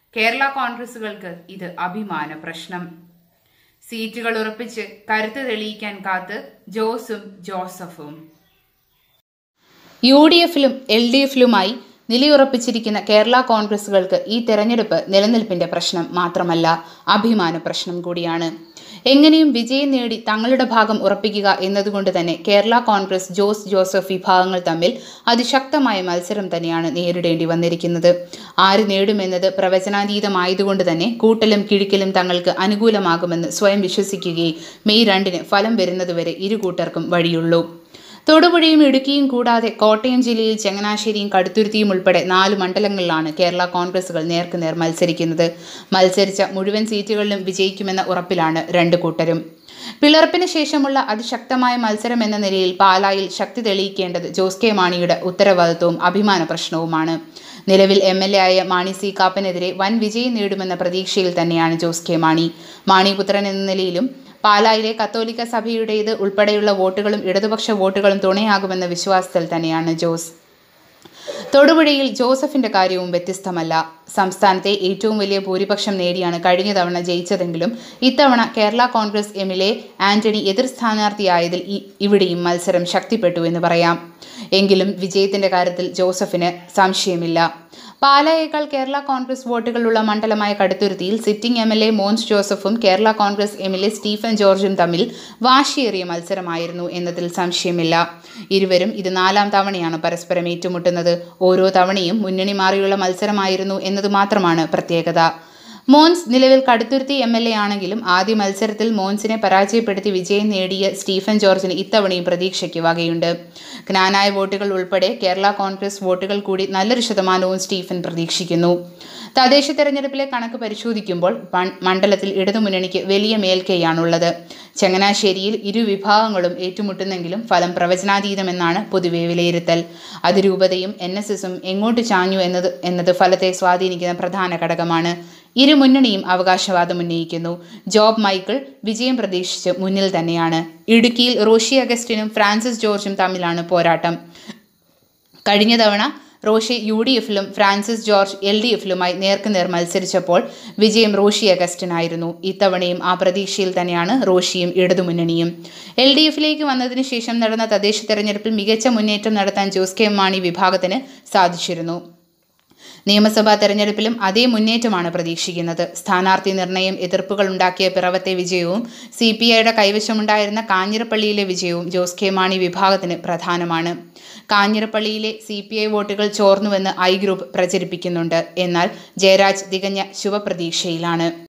കേരള കോൺഗ്രസുകൾക്ക് ഇത് അഭിമാന പ്രശ്നം സീറ്റുകൾ ഉറപ്പിച്ച് കരുത്ത് തെളിയിക്കാൻ കാത്ത് ജോസും ജോസഫും യു ഡി എഫിലും എൽ ഡി എഫിലുമായി നിലയുറപ്പിച്ചിരിക്കുന്ന കേരള കോൺഗ്രസുകൾക്ക് ഈ തെരഞ്ഞെടുപ്പ് നിലനിൽപ്പിന്റെ പ്രശ്നം മാത്രമല്ല അഭിമാന പ്രശ്നം കൂടിയാണ് എങ്ങനെയും വിജയം നേടി തങ്ങളുടെ ഭാഗം ഉറപ്പിക്കുക എന്നതുകൊണ്ട് തന്നെ കേരള കോൺഗ്രസ് ജോസ് ജോസഫ് വിഭാഗങ്ങൾ തമ്മിൽ അതിശക്തമായ മത്സരം തന്നെയാണ് നേരിടേണ്ടി വന്നിരിക്കുന്നത് ആര് നേടുമെന്നത് പ്രവചനാതീതമായതുകൊണ്ട് തന്നെ കൂട്ടലും കിഴിക്കലും തങ്ങൾക്ക് അനുകൂലമാകുമെന്ന് സ്വയം വിശ്വസിക്കുകയും മെയ് രണ്ടിന് ഫലം വരുന്നതുവരെ ഇരു കൂട്ടർക്കും വഴിയുള്ളൂ തൊടുപുഴയും ഇടുക്കിയും കൂടാതെ കോട്ടയം ജില്ലയിൽ ചങ്ങനാശ്ശേരിയും കടുത്തുരുത്തിയും ഉൾപ്പെടെ നാല് മണ്ഡലങ്ങളിലാണ് കേരള കോൺഗ്രസുകൾ നേർക്കുനേർ മത്സരിക്കുന്നത് മത്സരിച്ച മുഴുവൻ സീറ്റുകളിലും വിജയിക്കുമെന്ന ഉറപ്പിലാണ് രണ്ട് കൂട്ടരും പിളർപ്പിന് ശേഷമുള്ള അതിശക്തമായ മത്സരം എന്ന നിലയിൽ പാലായിൽ ശക്തി തെളിയിക്കേണ്ടത് ജോസ് കെ മാണിയുടെ ഉത്തരവാദിത്വവും അഭിമാന പ്രശ്നവുമാണ് നിലവിൽ എം എൽ എ ആയ മാണി സി കാപ്പനെതിരെ വൻ വിജയം നേടുമെന്ന പ്രതീക്ഷയിൽ തന്നെയാണ് ജോസ് കെ മാണി മാണിപുത്രൻ എന്ന നിലയിലും പാലായിലെ കത്തോലിക്ക സഭയുടേത് ഉൾപ്പെടെയുള്ള വോട്ടുകളും ഇടതുപക്ഷ വോട്ടുകളും തുണയാകുമെന്ന വിശ്വാസത്തിൽ തന്നെയാണ് ജോസ് തൊടുപുഴയിൽ ജോസഫിന്റെ കാര്യവും വ്യത്യസ്തമല്ല സംസ്ഥാനത്തെ ഏറ്റവും വലിയ ഭൂരിപക്ഷം നേടിയാണ് കഴിഞ്ഞ തവണ ജയിച്ചതെങ്കിലും ഇത്തവണ കേരള കോൺഗ്രസ് എമ്മിലെ ആന്റണി എതിർ സ്ഥാനാർത്ഥിയായതിൽ ഇവിടെയും മത്സരം ശക്തിപ്പെട്ടു എന്ന് പറയാം എങ്കിലും വിജയത്തിന്റെ കാര്യത്തിൽ ജോസഫിന് സംശയമില്ല പാലായേക്കാൾ കേരള കോൺഗ്രസ് വോട്ടുകളുള്ള മണ്ഡലമായ കടുത്തുരുത്തിയിൽ sitting M L A Mons ജോസഫും Kerala Congress M L A Stephen ജോർജും തമ്മിൽ വാശിയേറിയ മത്സരമായിരുന്നു എന്നതിൽ സംശയമില്ല ഇരുവരും ഇത് നാലാം തവണയാണ് പരസ്പരം ഏറ്റുമുട്ടുന്നത് ഓരോ തവണയും മുന്നണി മാറിയുള്ള മത്സരമായിരുന്നു എന്നത് മാത്രമാണ് പ്രത്യേകത മോൻസ് നിലവിൽ കടുത്തുരുത്തി എം എൽ എ ആണെങ്കിലും ആദ്യ മത്സരത്തിൽ മോൻസിനെ പരാജയപ്പെടുത്തി വിജയം നേടിയ സ്റ്റീഫൻ ജോർജിന് ഇത്തവണയും പ്രതീക്ഷയ്ക്ക് വകയുണ്ട് ജ്ഞാനായ വോട്ടുകൾ ഉൾപ്പെടെ കേരള കോൺഗ്രസ് വോട്ടുകൾ കൂടി നല്ലൊരു ശതമാനവും സ്റ്റീഫൻ പ്രതീക്ഷിക്കുന്നു തദ്ദേശ തെരഞ്ഞെടുപ്പിലെ കണക്ക് പരിശോധിക്കുമ്പോൾ മണ്ഡലത്തിൽ ഇടതുമുന്നണിക്ക് വലിയ മേൽക്കൈയാണുള്ളത് ചങ്ങനാശ്ശേരിയിൽ ഇരു വിഭാഗങ്ങളും ഏറ്റുമുട്ടുന്നെങ്കിലും ഫലം പ്രവചനാതീതമെന്നാണ് പൊതുവെ വിലയിരുത്തൽ അതിരൂപതയും എൻ എസ് എസും എങ്ങോട്ട് ചാഞ്ഞു എന്നത് എന്നത് ഫലത്തെ സ്വാധീനിക്കുന്ന പ്രധാന ഘടകമാണ് ഇരു മുന്നണിയും അവകാശവാദം ഉന്നയിക്കുന്നു ജോബ് മൈക്കിൾ വിജയം പ്രതീക്ഷിച്ച് മുന്നിൽ തന്നെയാണ് ഇടുക്കിയിൽ റോഷി അഗസ്റ്റിനും ഫ്രാൻസിസ് ജോർജും തമ്മിലാണ് പോരാട്ടം കഴിഞ്ഞ തവണ റോഷി യു ഡി എഫിലും ഫ്രാൻസിസ് ജോർജ് എൽ ഡി എഫിലുമായി നേർക്കുനേർ മത്സരിച്ചപ്പോൾ വിജയം റോഷി അഗസ്റ്റിനായിരുന്നു ഇത്തവണയും ആ പ്രതീക്ഷയിൽ തന്നെയാണ് റോഷിയും ഇടതുമുന്നണിയും എൽ ഡി എഫിലേക്ക് വന്നതിന് ശേഷം നടന്ന തദ്ദേശ തെരഞ്ഞെടുപ്പിൽ മികച്ച മുന്നേറ്റം നടത്താൻ ജോസ് കെ മാണി വിഭാഗത്തിന് സാധിച്ചിരുന്നു നിയമസഭാ തെരഞ്ഞെടുപ്പിലും അതേ മുന്നേറ്റമാണ് പ്രതീക്ഷിക്കുന്നത് സ്ഥാനാർത്ഥി നിർണയം എതിർപ്പുകൾ ഉണ്ടാക്കിയ പിറവത്തെ വിജയവും സി പി ഐയുടെ കൈവശമുണ്ടായിരുന്ന കാഞ്ഞിരപ്പള്ളിയിലെ വിജയവും ജോസ് കെ മാണി വിഭാഗത്തിന് പ്രധാനമാണ് കാഞ്ഞിരപ്പള്ളിയിലെ സി പി ഐ വോട്ടുകൾ ചോർന്നുവെന്ന് ഐ ഗ്രൂപ്പ് പ്രചരിപ്പിക്കുന്നുണ്ട് എന്നാൽ ജയരാജ് തികഞ്ഞ ശുഭപ്രതീക്ഷയിലാണ്